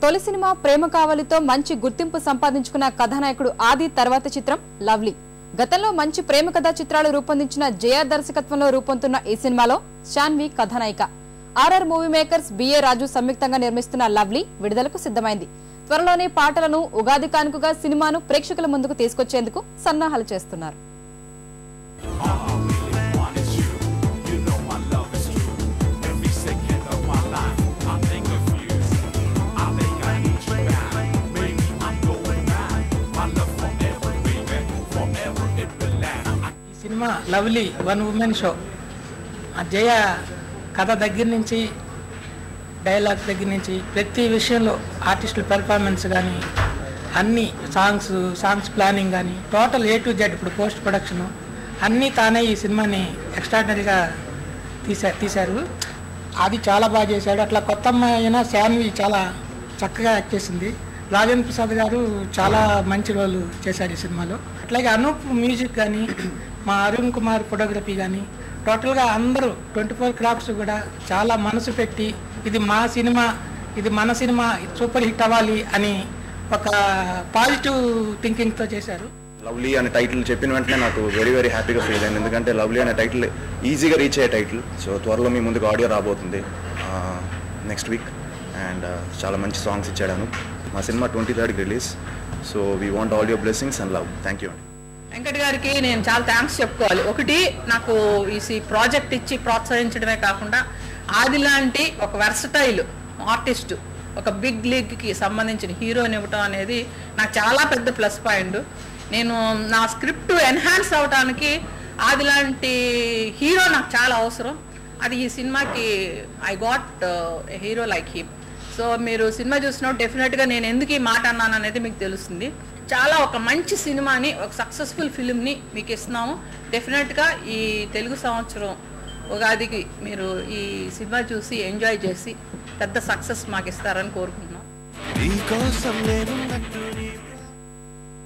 తొలి సినిమా ప్రేమ కావలితో మంచి గుర్తింపు సంపాదించుకున్న కథానాయకుడు ఆది తర్వాత చిత్రం లవ్లీ గతంలో మంచి ప్రేమ కథా చిత్రాలు రూపొందించిన జయ దర్శకత్వంలో రూపొందుతున్న ఈ సినిమాలో శాన్వి కథానాయిక RR movie makers B A Raju సంయుక్తంగా నిర్మిస్తున్న లవ్లీ విడుదలకు సిద్ధమైంది త్వరలోనే పాటలను ఉగాది కానుకగా సినిమాను ప్రేక్షకుల ముందుకు తీసుకొచ్చేందుకు సన్నాహాలు చేస్తున్నారు ఈ సినిమా లవ్లీ వన్ ఉమెన్ షో ఆ జయ కథ దగ్గర నుంచి డైలాగ్ దగ్గర నుంచి ప్రతి విషయంలో ఆర్టిస్టుల పెర్ఫార్మెన్స్ కానీ అన్ని సాంగ్స్ సాంగ్స్ ప్లానింగ్ కానీ టోటల్ ఏ టు జెడ్ ఇప్పుడు పోస్ట్ ప్రొడక్షన్ అన్నీ తానే ఈ సినిమాని ఎక్స్ట్రాడినరీగా తీసా తీశారు అది చాలా బాగా చేశాడు అట్లా కొత్త అమ్మాయి అయినా శాన్వి చాలా చక్కగా యాక్ట్ చేసింది రాజేంద్ర ప్రసాద్ గారు చాలా మంచి రోల్ చేశారు ఈ సినిమాలో అట్లాగే అనూప్ మ్యూజిక్ కానీ మా అరుణ్ కుమార్ ఫోటోగ్రఫీ కానీ టోటల్గా అందరూ ట్వంటీ ఫోర్ క్రాఫ్ట్స్ కూడా చాలా మనసు పెట్టి ఇది మా సినిమా ఇది మన సినిమా సూపర్ హిట్ అవ్వాలి అని ఒక పాజిటివ్ థింకింగ్తో చేశారు లవ్లీ అనే టైటిల్ చెప్పిన వెంటనే నాకు వెరీ వెరీ హ్యాపీగా ఫీల్ అయింది ఎందుకంటే లవ్లీ అనే టైటిల్ ఈజీగా రీచ్ అయ్యే టైటిల్ సో త్వరలో మీ ముందుకు ఆడియో రాబోతుంది నెక్స్ట్ వీక్ అండ్ చాలా మంచి సాంగ్స్ ఇచ్చాడాను మా సినిమా ట్వంటీ థర్డ్కి release so we want all your blessings and love thank you అండి వెంకట్ గారికి నేను చాలా థ్యాంక్స్ చెప్పుకోవాలి ఒకటి నాకు ఈ ప్రాజెక్ట్ ఇచ్చి ప్రోత్సహించడమే కాకుండా ఆది లాంటి ఒక వెర్సటైల్ ఆర్టిస్ట్ ఒక బిగ్ లీగ్కి సంబంధించిన హీరోని ఇవ్వటం అనేది నాకు చాలా పెద్ద ప్లస్ పాయింట్ నేను నా స్క్రిప్ట్ ఎన్హాన్స్ అవడానికి ఆది లాంటి హీరో నాకు చాలా అవసరం అది ఈ సినిమాకి I got hero like him so మీరు సినిమా చూసినప్పుడు డెఫినెట్గా నేను ఎందుకు ఈ మాట అన్నాను అనేది మీకు తెలుస్తుంది చాలా ఒక మంచి సినిమాని ఒక సక్సెస్ఫుల్ ఫిల్మ్ని మీకు ఇస్తున్నాము డెఫినెట్గా ఈ తెలుగు సంవత్సరం ఉగాదికి మీరు ఈ సినిమా చూసి ఎంజాయ్ చేసి పెద్ద సక్సెస్ మాకు ఇస్తారని కోరుకుంటున్నాం నీకోసం నేనున్నట్టు